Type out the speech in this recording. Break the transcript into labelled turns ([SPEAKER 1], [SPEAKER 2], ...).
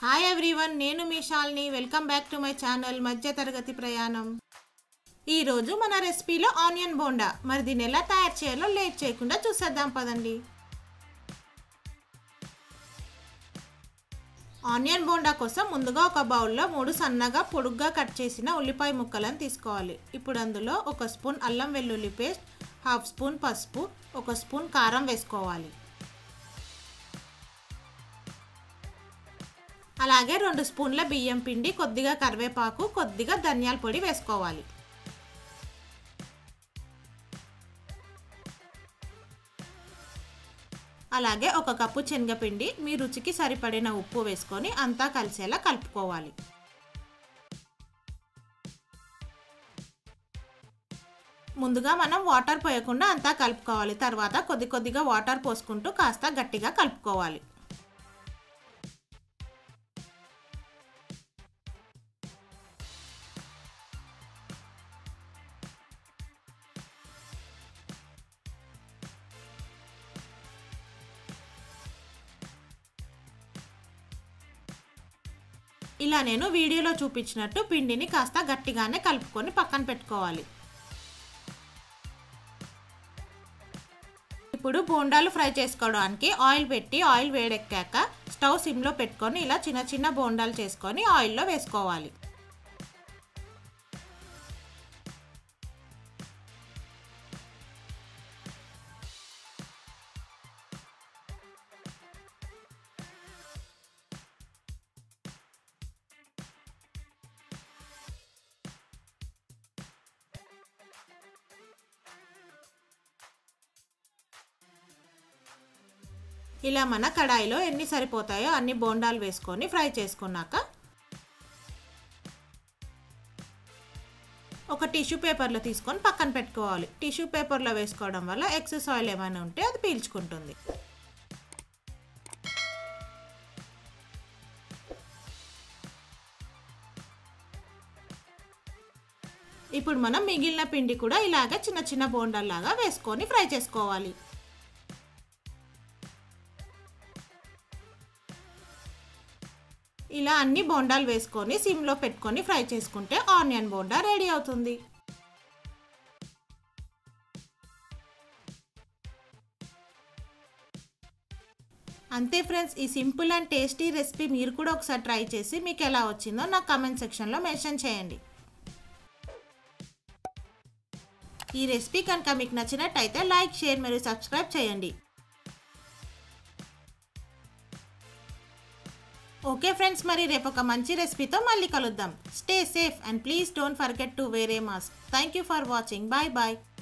[SPEAKER 1] hi everyone నేను మీ Shalini welcome back to my channel మధ్య తరగతి ప్రయాణం ఈరోజు మన రెసిపీలో ఆనియన్ బోండా మరి దీన్ని ఎలా తయారు చేయాలో లేట్ చేయకుండా చూసేద్దాం పదండి ఆనియన్ బోండా కోసం ముందుగా ఒక బౌల్లో మూడు సన్నగా పొడుగ్గా కట్ చేసిన ఉల్లిపాయ ముక్కలను తీసుకోవాలి ఇప్పుడు అందులో ఒక స్పూన్ అల్లం వెల్లుల్లి పేస్ట్ హాఫ్ స్పూన్ పసుపు ఒక స్పూన్ కారం వేసుకోవాలి అలాగే రెండు స్పూన్ల బియ్యం పిండి కొద్దిగా కరివేపాకు కొద్దిగా ధనియాల పొడి వేసుకోవాలి అలాగే ఒక కప్పు శనగపిండి మీ రుచికి సరిపడిన ఉప్పు వేసుకొని అంతా కలిసేలా కలుపుకోవాలి ముందుగా మనం వాటర్ పోయకుండా అంతా కలుపుకోవాలి తర్వాత కొద్ది కొద్దిగా వాటర్ పోసుకుంటూ కాస్త గట్టిగా కలుపుకోవాలి ఇలా నేను వీడియోలో చూపించినట్టు పిండిని కాస్త గట్టిగానే కలుపుకొని పక్కన పెట్టుకోవాలి ఇప్పుడు బోండాలు ఫ్రై చేసుకోవడానికి ఆయిల్ పెట్టి ఆయిల్ వేడెక్కాక స్టవ్ సిమ్లో పెట్టుకొని ఇలా చిన్న చిన్న బోండాలు చేసుకొని ఆయిల్లో వేసుకోవాలి ఇలా మన కడాయిలో ఎన్ని సరిపోతాయో అన్ని బోండాలు వేసుకొని ఫ్రై చేసుకున్నాక ఒక టిష్యూ పేపర్లో తీసుకొని పక్కన పెట్టుకోవాలి టిష్యూ పేపర్లో వేసుకోవడం వల్ల ఎక్సెస్ ఆయిల్ ఏమైనా ఉంటే అది పీల్చుకుంటుంది ఇప్పుడు మనం మిగిలిన పిండి కూడా ఇలాగే చిన్న చిన్న బోండాల్లాగా వేసుకొని ఫ్రై చేసుకోవాలి ఇలా అన్ని బోండాలు వేసుకొని సిమ్లో పెట్టుకొని ఫ్రై చేసుకుంటే ఆనియన్ బోండా రెడీ అవుతుంది అంతే ఫ్రెండ్స్ ఈ సింపుల్ అండ్ టేస్టీ రెసిపీ మీరు కూడా ఒకసారి ట్రై చేసి మీకు ఎలా వచ్చిందో నాకు కమెంట్ సెక్షన్లో మెన్షన్ చేయండి ఈ రెసిపీ కనుక మీకు నచ్చినట్టయితే లైక్ షేర్ మరియు సబ్స్క్రైబ్ చేయండి ఓకే ఫ్రెండ్స్ మరి రేపు ఒక మంచి రెసిపీతో మళ్ళీ కలుద్దాం stay safe and please don't forget to wear mask thank you for watching bye bye